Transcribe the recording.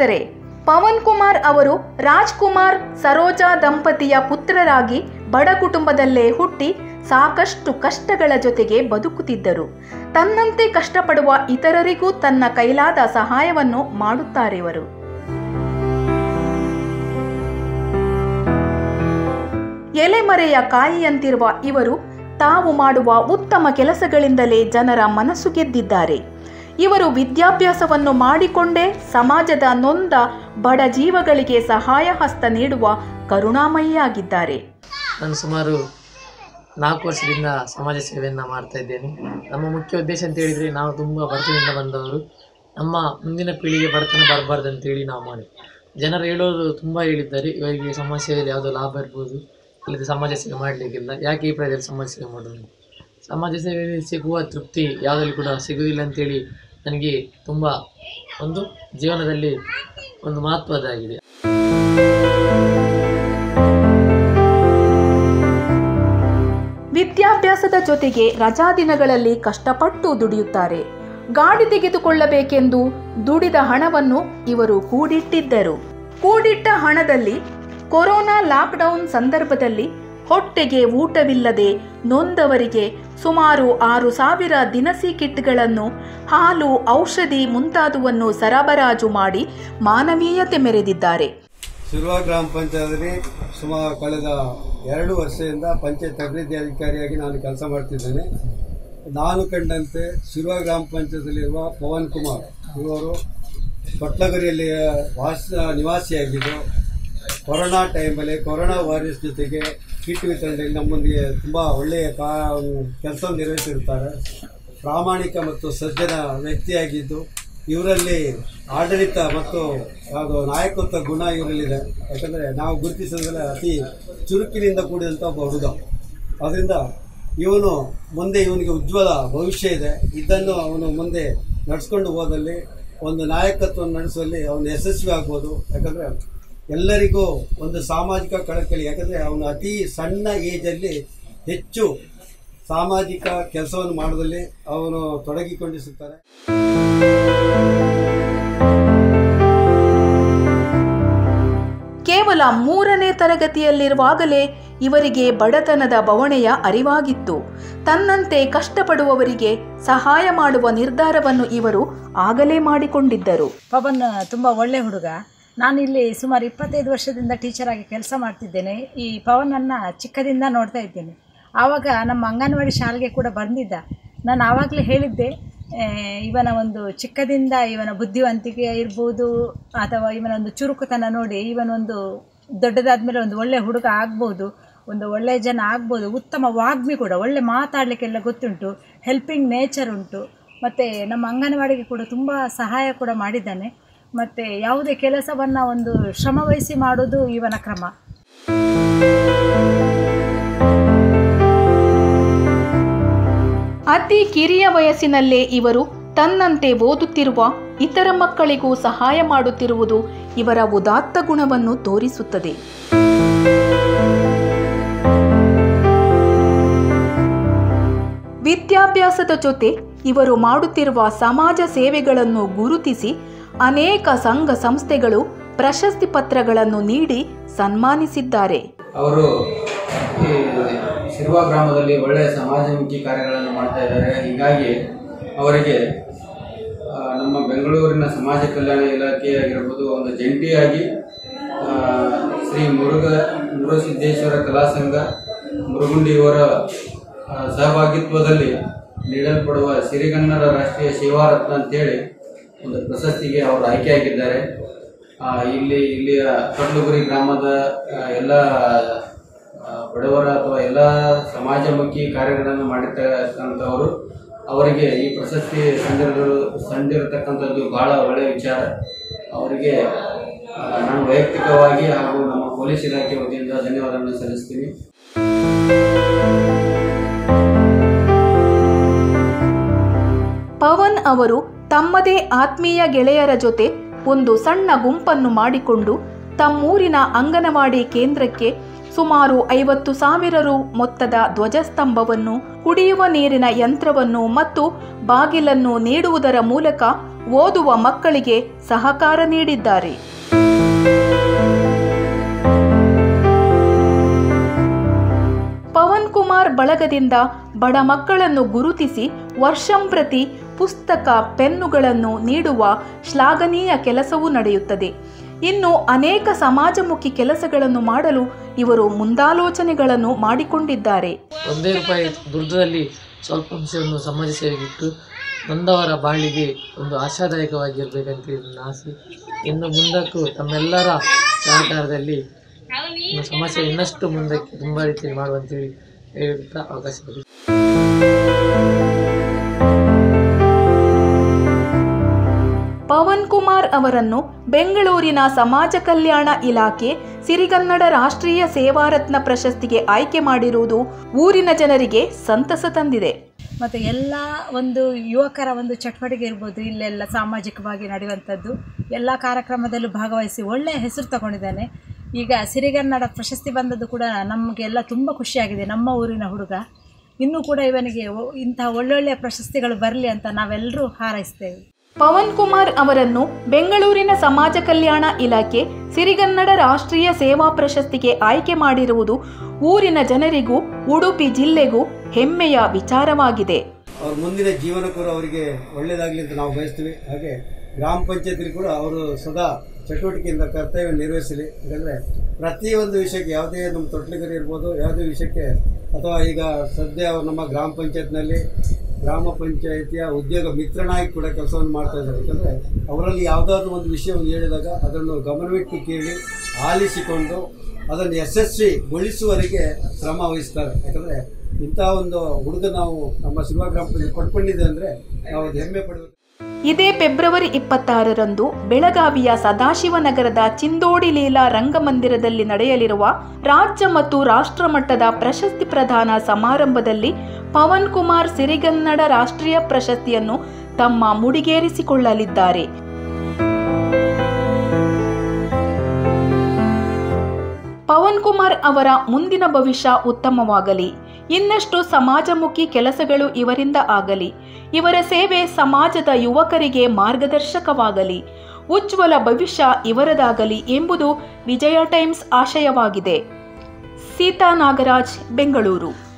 ಸ್ನೇಹಿತರೆ ಪವನ್ ಕುಮಾರ್ ಅವರು ರಾಜ್ಕುಮಾರ್ ಸರೋಜಾ ದಂಪತಿಯ ಪುತ್ರರಾಗಿ ಬಡ ಕುಟುಂಬದಲ್ಲೇ ಹುಟ್ಟಿ ಸಾಕಷ್ಟು ಕಷ್ಟಗಳ ಜೊತೆಗೆ ಬದುಕುತ್ತಿದ್ದರು ತನ್ನಂತೆ ಕಷ್ಟಪಡುವ ಇತರರಿಗೂ ತನ್ನ ಕೈಲಾದ ಸಹಾಯವನ್ನು ಮಾಡುತ್ತಾರೆ ಇವರು ಎಲೆಮರೆಯ ಕಾಯಿಯಂತಿರುವ ಇವರು ತಾವು ಮಾಡುವ ಉತ್ತಮ ಕೆಲಸಗಳಿಂದಲೇ ಜನರ ಮನಸ್ಸು ಗೆದ್ದಿದ್ದಾರೆ ಇವರು ವಿದ್ಯಾಭ್ಯಾಸವನ್ನು ಮಾಡಿಕೊಂಡೇ ಸಮಾಜದ ನೊಂದ ಬಡ ಜೀವಗಳಿಗೆ ಸಹಾಯ ಹಸ್ತ ನೀಡುವ ಕರುಣಾಮಯಿಯಾಗಿದ್ದಾರೆ ನಾನು ಸುಮಾರು ನಾಲ್ಕು ವರ್ಷದಿಂದ ಸಮಾಜ ಸೇವೆಯನ್ನು ಮಾಡ್ತಾ ಇದ್ದೇನೆ ನಮ್ಮ ಮುಖ್ಯ ಉದ್ದೇಶ ಅಂತ ಹೇಳಿದರೆ ನಾವು ತುಂಬ ಬಡತನದಿಂದ ಬಂದವರು ನಮ್ಮ ಮುಂದಿನ ಪೀಳಿಗೆ ಬಡತನ ಬರಬಾರ್ದು ಅಂತೇಳಿ ನಾವು ಮಾಡಿ ಜನರು ಹೇಳೋದು ತುಂಬ ಹೇಳಿದ್ದಾರೆ ಇವರಿಗೆ ಸಮಾಜ ಸೇವೆಯಲ್ಲಿ ಯಾವುದೋ ಲಾಭ ಇರ್ಬೋದು ಇಲ್ಲದೆ ಸಮಾಜ ಸೇವೆ ಮಾಡಲಿಕ್ಕಿಲ್ಲ ಯಾಕೆ ಈ ಪ್ರಾಯದಲ್ಲಿ ಸಮಾಜ ಸೇವೆ ಮಾಡೋದು ಸಮಾಜ ಸೇವೆಯಲ್ಲಿ ಸಿಗುವ ತೃಪ್ತಿ ಯಾವುದಲ್ಲಿ ಕೂಡ ಸಿಗುವುದಿಲ್ಲ ಅಂತೇಳಿ ನನಗೆ ತುಂಬ ಒಂದು ಜೀವನದಲ್ಲಿ ಒಂದು ಮಹತ್ವದಾಗಿದೆ ವಿದ್ಯಾಭ್ಯಾಸದ ಜೊತೆಗೆ ರಜಾ ದಿನಗಳಲ್ಲಿ ಕಷ್ಟಪಟ್ಟು ದುಡಿಯುತ್ತಾರೆ ಗಾಡಿ ತೆಗೆದುಕೊಳ್ಳಬೇಕೆಂದು ದುಡಿದ ಹಣವನ್ನು ಇವರು ಕೂಡಿಟ್ಟಿದ್ದರು ಕೂಡಿಟ್ಟ ಹಣದಲ್ಲಿ ಕೊರೋನಾ ಲಾಕ್ಡೌನ್ ಸಂದರ್ಭದಲ್ಲಿ ಹೊಟ್ಟೆಗೆ ಊಟವಿಲ್ಲದೆ ನೊಂದವರಿಗೆ ಸುಮಾರು ಆರು ಸಾವಿರ ದಿನಸಿ ಕಿಟ್ಗಳನ್ನು ಹಾಲು ಔಷಧಿ ಮುಂತಾದುವನ್ನು ಸರಬರಾಜು ಮಾಡಿ ಮಾನವೀಯತೆ ಮೆರೆದಿದ್ದಾರೆ ಶಿರುವ ಗ್ರಾಮ ಪಂಚಾಯತ್ನಲ್ಲಿ ಸುಮಾರು ಕಳೆದ ಎರಡು ವರ್ಷದಿಂದ ಪಂಚಾಯತ್ ಅಭಿವೃದ್ಧಿ ಅಧಿಕಾರಿಯಾಗಿ ನಾನು ಕೆಲಸ ಮಾಡ್ತಿದ್ದೇನೆ ನಾನು ಕಂಡಂತೆ ಶಿರುವ ಗ್ರಾಮ ಪಂಚಾಯತಲ್ಲಿರುವ ಪವನ್ ಕುಮಾರ್ ಇವರು ಕೊಟ್ಲಗರಿಯಲ್ಲಿ ವಾಸ ನಿವಾಸಿಯಾಗಿದ್ದು ಕೊರೋನಾ ಟೈಮಲ್ಲಿ ಕೊರೋನಾ ವೈರಸ್ ಜೊತೆಗೆ ಕಿಟ್ ವಿತರಣೆಯಲ್ಲಿ ನಮ್ಮೊಂದಿಗೆ ತುಂಬ ಒಳ್ಳೆಯ ಕಾ ಕೆಲಸವನ್ನು ನಿರ್ವಹಿಸಿರುತ್ತಾರೆ ಪ್ರಾಮಾಣಿಕ ಮತ್ತು ಸಜ್ಜನ ವ್ಯಕ್ತಿಯಾಗಿದ್ದು ಇವರಲ್ಲಿ ಆಡಳಿತ ಮತ್ತು ಯಾವುದು ನಾಯಕತ್ವ ಗುಣ ಇವರಲ್ಲಿದೆ ಯಾಕಂದರೆ ನಾವು ಗುರುತಿಸಿದ್ರೆ ಅತಿ ಚುರುಕಿನಿಂದ ಕೂಡಿದಂಥ ಒಬ್ಬ ಹುಡುಗ ಅದರಿಂದ ಇವನು ಮುಂದೆ ಇವನಿಗೆ ಉಜ್ವಲ ಭವಿಷ್ಯ ಇದೆ ಇದನ್ನು ಅವನು ಮುಂದೆ ನಡೆಸ್ಕೊಂಡು ಹೋದಲ್ಲಿ ಒಂದು ನಾಯಕತ್ವವನ್ನು ನಡೆಸುವಲ್ಲಿ ಅವನು ಯಶಸ್ವಿ ಆಗ್ಬೋದು ಯಾಕಂದರೆ ಎಲ್ಲರಿಗೂ ಒಂದು ಸಾಮಾಜಿಕ ಕಳಕಳಿ ಯಾಕಂದರೆ ಅವನು ಅತಿ ಸಣ್ಣ ಏಜಲ್ಲಿ ಹೆಚ್ಚು ಸಾಮಾಜಿಕ ಕೆಲಸವನ್ನು ಮಾಡೋದಲ್ಲಿ ಅವನು ತೊಡಗಿಕೊಂಡಿಸುತ್ತಾನೆ ಕೇವಲ ಮೂರನೇ ತರಗತಿಯಲ್ಲಿರುವಾಗಲೇ ಇವರಿಗೆ ಬಡತನದ ಬವಣೆಯ ಅರಿವಾಗಿತ್ತು ತನ್ನಂತೆ ಕಷ್ಟಪಡುವವರಿಗೆ ಸಹಾಯ ಮಾಡುವ ನಿರ್ಧಾರವನ್ನು ಇವರು ಆಗಲೇ ಮಾಡಿಕೊಂಡಿದ್ದರು ಪವನ್ ತುಂಬ ಒಳ್ಳೆ ಹುಡುಗ ನಾನು ಇಲ್ಲಿ ಸುಮಾರು ಇಪ್ಪತ್ತೈದು ವರ್ಷದಿಂದ ಟೀಚರಾಗಿ ಕೆಲಸ ಮಾಡ್ತಿದ್ದೇನೆ ಈ ಪವನನ್ನು ಚಿಕ್ಕದಿಂದ ನೋಡ್ತಾ ಇದ್ದೇನೆ ಆವಾಗ ನಮ್ಮ ಅಂಗನವಾಡಿ ಶಾಲೆಗೆ ಕೂಡ ಬಂದಿದ್ದ ನಾನು ಆವಾಗಲೇ ಹೇಳಿದ್ದೆ ಆ, ಇವನ ಒಂದು ಚಿಕ್ಕದಿಂದ ಇವನ ಬುದ್ಧಿವಂತಿಕೆ ಇರ್ಬೋದು ಅಥವಾ ಇವನ ಒಂದು ಚುರುಕುತನ ನೋಡಿ ಇವನೊಂದು ದೊಡ್ಡದಾದ ಮೇಲೆ ಒಂದು ಒಳ್ಳೆ ಹುಡುಗ ಆಗ್ಬೋದು ಒಂದು ಒಳ್ಳೆಯ ಜನ ಆಗ್ಬೋದು ಉತ್ತಮ ವಾಗ್ಮಿ ಕೂಡ ಒಳ್ಳೆ ಮಾತಾಡಲಿಕ್ಕೆಲ್ಲ ಗೊತ್ತುಂಟು ಹೆಲ್ಪಿಂಗ್ ನೇಚರ್ ಉಂಟು ಮತ್ತು ನಮ್ಮ ಅಂಗನವಾಡಿಗೆ ಕೂಡ ತುಂಬ ಸಹಾಯ ಕೂಡ ಮಾಡಿದ್ದಾನೆ ಮತ್ತು ಯಾವುದೇ ಕೆಲಸವನ್ನು ಒಂದು ಶ್ರಮವಹಿಸಿ ಮಾಡೋದು ಇವನ ಕ್ರಮ ಅತಿ ಕಿರಿಯ ವಯಸ್ಸಿನಲ್ಲೇ ಇವರು ತನ್ನಂತೆ ಓದುತ್ತಿರುವ ಇತರ ಮಕ್ಕಳಿಗೂ ಸಹಾಯ ಮಾಡುತ್ತಿರುವುದು ಇವರ ಉದಾತ್ತ ಗುಣವನ್ನು ತೋರಿಸುತ್ತದೆ ವಿದ್ಯಾಭ್ಯಾಸದ ಜೊತೆ ಇವರು ಮಾಡುತ್ತಿರುವ ಸಮಾಜ ಸೇವೆಗಳನ್ನು ಗುರುತಿಸಿ ಅನೇಕ ಸಂಘ ಸಂಸ್ಥೆಗಳು ಪ್ರಶಸ್ತಿ ಪತ್ರಗಳನ್ನು ನೀಡಿ ಸನ್ಮಾನಿಸಿದ್ದಾರೆ ಅವರು ಈ ಶಿರುವ ಗ್ರಾಮದಲ್ಲಿ ಒಳ್ಳೆಯ ಸಮಾಜಮುಖಿ ಕಾರ್ಯಗಳನ್ನು ಮಾಡ್ತಾ ಇದ್ದಾರೆ ಹೀಗಾಗಿ ಅವರಿಗೆ ಆ, ನಮ್ಮ ಬೆಂಗಳೂರಿನ ಸಮಾಜ ಕಲ್ಯಾಣ ಇಲಾಖೆಯಾಗಿರ್ಬೋದು ಒಂದು ಜಂಟಿಯಾಗಿ ಆ, ಶ್ರೀ ಮುರುಘ ಮುರುಸಿದ್ದೇಶ್ವರ ಕಲಾ ಸಂಘ ಮುರುಗುಂಡಿಯವರ ಆ, ಸಹಭಾಗಿತ್ವದಲ್ಲಿ ನೀಡಲ್ಪಡುವ ಸಿರಿಗನ್ನಡ ರಾಷ್ಟ್ರೀಯ ಸೇವಾರತ್ನ ಅಂತೇಳಿ ಒಂದು ಪ್ರಶಸ್ತಿಗೆ ಅವರು ಆಯ್ಕೆಯಾಗಿದ್ದಾರೆ ಆ, ಇಲ್ಲಿ ಇಲ್ಲಿಯ ಕಟ್ಲುಗುರಿ ಗ್ರಾಮದ ಆ, ಎಲ್ಲ ಆ, ಬಡವರ ಅಥವಾ ಎಲ್ಲ ಸಮಾಜಮುಖಿ ಕಾರ್ಯಗಳನ್ನು ಮಾಡಿರ್ತಕ್ಕಂಥವರು ಅವರಿಗೆ ಈ ಪ್ರಶಸ್ತಿ ಸಂದಿರೋದು ಸಂದಿರತಕ್ಕಂಥದ್ದು ಬಹಳ ಒಳ್ಳೆಯ ವಿಚಾರ ಅವರಿಗೆ ಆ, ನಾನು ವೈಯಕ್ತಿಕವಾಗಿ ಹಾಗೂ ನಮ್ಮ ಪೊಲೀಸ್ ಇಲಾಖೆ ವತಿಯಿಂದ ಧನ್ಯವಾದಗಳನ್ನು ಸಲ್ಲಿಸ್ತೀನಿ ಪವನ್ ಅವರು ತಮ್ಮದೇ ಆತ್ಮೀಯ ಗೆಳೆಯರ ಜೊತೆ ಒಂದು ಸಣ್ಣ ಗುಂಪನ್ನು ಮಾಡಿಕೊಂಡು ತಮ್ಮೂರಿನ ಅಂಗನವಾಡಿ ಕೇಂದ್ರಕ್ಕೆ ಸುಮಾರು ಐವತ್ತು ಸಾವಿರ ರು ಮೊತ್ತದ ಧ್ವಜಸ್ತಂಭವನ್ನು ಕುಡಿಯುವ ನೀರಿನ ಯಂತ್ರವನ್ನು ಮತ್ತು ಬಾಗಿಲನ್ನು ನೀಡುವುದರ ಮೂಲಕ ಓದುವ ಮಕ್ಕಳಿಗೆ ಸಹಕಾರ ನೀಡಿದ್ದಾರೆ ಪವನ್ ಕುಮಾರ್ ಬಳಗದಿಂದ ಬಡ ಮಕ್ಕಳನ್ನು ಗುರುತಿಸಿ ವರ್ಷಂಪ್ರತಿ ಪುಸ್ತಕ ಪೆನ್ನುಗಳನ್ನು ನೀಡುವ ಶ್ಲಾಘನೀಯ ಕೆಲಸವೂ ನಡೆಯುತ್ತದೆ ಇನ್ನು ಅನೇಕ ಸಮಾಜಮುಖಿ ಕೆಲಸಗಳನ್ನು ಮಾಡಲು ಇವರು ಮುಂದಾಲೋಚನೆಗಳನ್ನು ಮಾಡಿಕೊಂಡಿದ್ದಾರೆ ಒಂದೇ ರೂಪಾಯಿ ದುರ್ಗದಲ್ಲಿ ಸ್ವಲ್ಪ ಅಂಶವನ್ನು ಸಮಾಜ ಸೇವೆಗಿಟ್ಟು ನೊಂದವರ ಬಾಳಿಗೆ ಒಂದು ಆಶಾದಾಯಕವಾಗಿರಬೇಕಂತ ನನ್ನ ಆಸೆ ಇನ್ನು ಮುಂದಕ್ಕೂ ತಮ್ಮೆಲ್ಲರ ಸಹಕಾರದಲ್ಲಿ ಇನ್ನು ಸಮಾಜ ಸೇವೆ ಇನ್ನಷ್ಟು ಮುಂದಕ್ಕೆ ತುಂಬ ರೀತಿಯಲ್ಲಿ ಮಾಡುವಂತೇಳಿ ಹೇಳುತ್ತಾ ಅವಕಾಶ ಕೊಡಿ ಪವನ್ ಕುಮಾರ್ ಅವರನ್ನು ಬೆಂಗಳೂರಿನ ಸಮಾಜ ಕಲ್ಯಾಣ ಇಲಾಖೆ ಸಿರಿಗನ್ನಡ ರಾಷ್ಟ್ರೀಯ ಸೇವಾರತ್ನ ಪ್ರಶಸ್ತಿಗೆ ಆಯ್ಕೆ ಮಾಡಿರುವುದು ಊರಿನ ಜನರಿಗೆ ಸಂತಸ ತಂದಿದೆ ಮತ್ತು ಎಲ್ಲ ಒಂದು ಯುವಕರ ಒಂದು ಚಟುವಟಿಕೆ ಇರ್ಬೋದು ಇಲ್ಲೆಲ್ಲ ಸಾಮಾಜಿಕವಾಗಿ ನಡೆಯುವಂಥದ್ದು ಎಲ್ಲ ಕಾರ್ಯಕ್ರಮದಲ್ಲೂ ಭಾಗವಹಿಸಿ ಒಳ್ಳೆಯ ಹೆಸರು ತಗೊಂಡಿದ್ದಾನೆ ಈಗ ಸಿರಿಗನ್ನಡ ಪ್ರಶಸ್ತಿ ಬಂದದ್ದು ಕೂಡ ನಮಗೆಲ್ಲ ತುಂಬ ಖುಷಿಯಾಗಿದೆ ನಮ್ಮ ಊರಿನ ಹುಡುಗ ಇನ್ನೂ ಕೂಡ ಇವನಿಗೆ ಒ- ಇಂತಹ ಒಳ್ಳೊಳ್ಳೆಯ ಪ್ರಶಸ್ತಿಗಳು ಬರಲಿ ಅಂತ ನಾವೆಲ್ಲರೂ ಹಾರೈಸ್ತೇವೆ ಪವನ್ ಕುಮಾರ್ ಅವರನ್ನು ಬೆಂಗಳೂರಿನ ಸಮಾಜ ಕಲ್ಯಾಣ ಇಲಾಖೆ ಸಿರಿಗನ್ನಡ ರಾಷ್ಟ್ರೀಯ ಸೇವಾ ಪ್ರಶಸ್ತಿಗೆ ಆಯ್ಕೆ ಮಾಡಿರುವುದು ಊರಿನ ಜನರಿಗೂ ಉಡುಪಿ ಜಿಲ್ಲೆಗೂ ಹೆಮ್ಮೆಯ ವಿಚಾರವಾಗಿದೆ ಅವ್ರ ಮುಂದಿನ ಜೀವನಕ್ಕೂ ಅವರಿಗೆ ಒಳ್ಳೆಯದಾಗಲಿ ಅಂತ ನಾವು ಬಯಸ್ತೀವಿ ಹಾಗೆ ಗ್ರಾಮ ಪಂಚಾಯತಿಲಿ ಕೂಡ ಅವರು ಸದಾ ಚಟುವಟಿಕೆಯಿಂದ ಕರ್ತವ್ಯ ನಿರ್ವಹಿಸಲಿ ಯಾಕಂದರೆ ಪ್ರತಿಯೊಂದು ವಿಷಯಕ್ಕೆ ಯಾವುದೇ ನಮ್ಮ ತೊಟ್ಲಿಗರಿ ಇರ್ಬೋದು ಯಾವುದೇ ವಿಷಯಕ್ಕೆ ಅಥವಾ ಈಗ ಸದ್ಯ ಅವ್ರು ನಮ್ಮ ಗ್ರಾಮ ಪಂಚಾಯತ್ನಲ್ಲಿ ಗ್ರಾಮ ಪಂಚಾಯಿತಿಯ ಉದ್ಯೋಗ ಮಿತ್ರನಾಗಿ ಕೂಡ ಕೆಲಸವನ್ನು ಮಾಡ್ತಾ ಇದ್ದಾರೆ ಯಾಕಂದರೆ ಅವರಲ್ಲಿ ಯಾವುದಾದ್ರೂ ಒಂದು ವಿಷಯವನ್ನು ಹೇಳಿದಾಗ ಅದನ್ನು ಗಮನವಿಟ್ಟು ಕೇಳಿ ಆಲಿಸಿಕೊಂಡು ಅದನ್ನು ಯಶಸ್ವಿಗೊಳಿಸುವವರೆಗೆ ಶ್ರಮ ವಹಿಸ್ತಾರೆ ಯಾಕಂದರೆ ಇಂಥ ಒಂದು ಹುಡುಗ ನಾವು ನಮ್ಮ ಶಿವ ಗ್ರಾಮ ಪಂಚಾಯತ್ ಪಡ್ಕೊಂಡಿದೆ ಅಂದರೆ ನಾವು ಅದು ಹೆಮ್ಮೆ ಪಡಬೇಕು ಇದೇ ಫೆಬ್ರವರಿ ಇಪ್ಪತ್ತಾರರಂದು ಬೆಳಗಾವಿಯ ಸದಾಶಿವನಗರದ ಚಿಂದೋಡಿ ಲೀಲಾ ರಂಗಮಂದಿರದಲ್ಲಿ ನಡೆಯಲಿರುವ ರಾಜ್ಯ ಮತ್ತು ರಾಷ್ಟ್ರ ಮಟ್ಟದ ಪ್ರಶಸ್ತಿ ಪ್ರದಾನ ಸಮಾರಂಭದಲ್ಲಿ ಪವನ್ ಕುಮಾರ್ ಸಿರಿಗನ್ನಡ ರಾಷ್ಟ್ರೀಯ ಪ್ರಶಸ್ತಿಯನ್ನು ತಮ್ಮ ಮುಡಿಗೇರಿಸಿಕೊಳ್ಳಲಿದ್ದಾರೆ ಪವನ್ ಕುಮಾರ್ ಅವರ ಮುಂದಿನ ಭವಿಷ್ಯ ಉತ್ತಮವಾಗಲಿ ಇನ್ನಷ್ಟು ಸಮಾಜಮುಖಿ ಕೆಲಸಗಳು ಇವರಿಂದ ಆಗಲಿ ಇವರ ಸೇವೆ ಸಮಾಜದ ಯುವಕರಿಗೆ ಮಾರ್ಗದರ್ಶಕವಾಗಲಿ ಉಜ್ವಲ ಭವಿಷ್ಯ ಇವರದಾಗಲಿ ಎಂಬುದು ವಿಜಯ ಟೈಮ್ಸ್ ಆಶಯವಾಗಿದೆ ಸೀತಾ ನಾಗರಾಜ್ ಬೆಂಗಳೂರು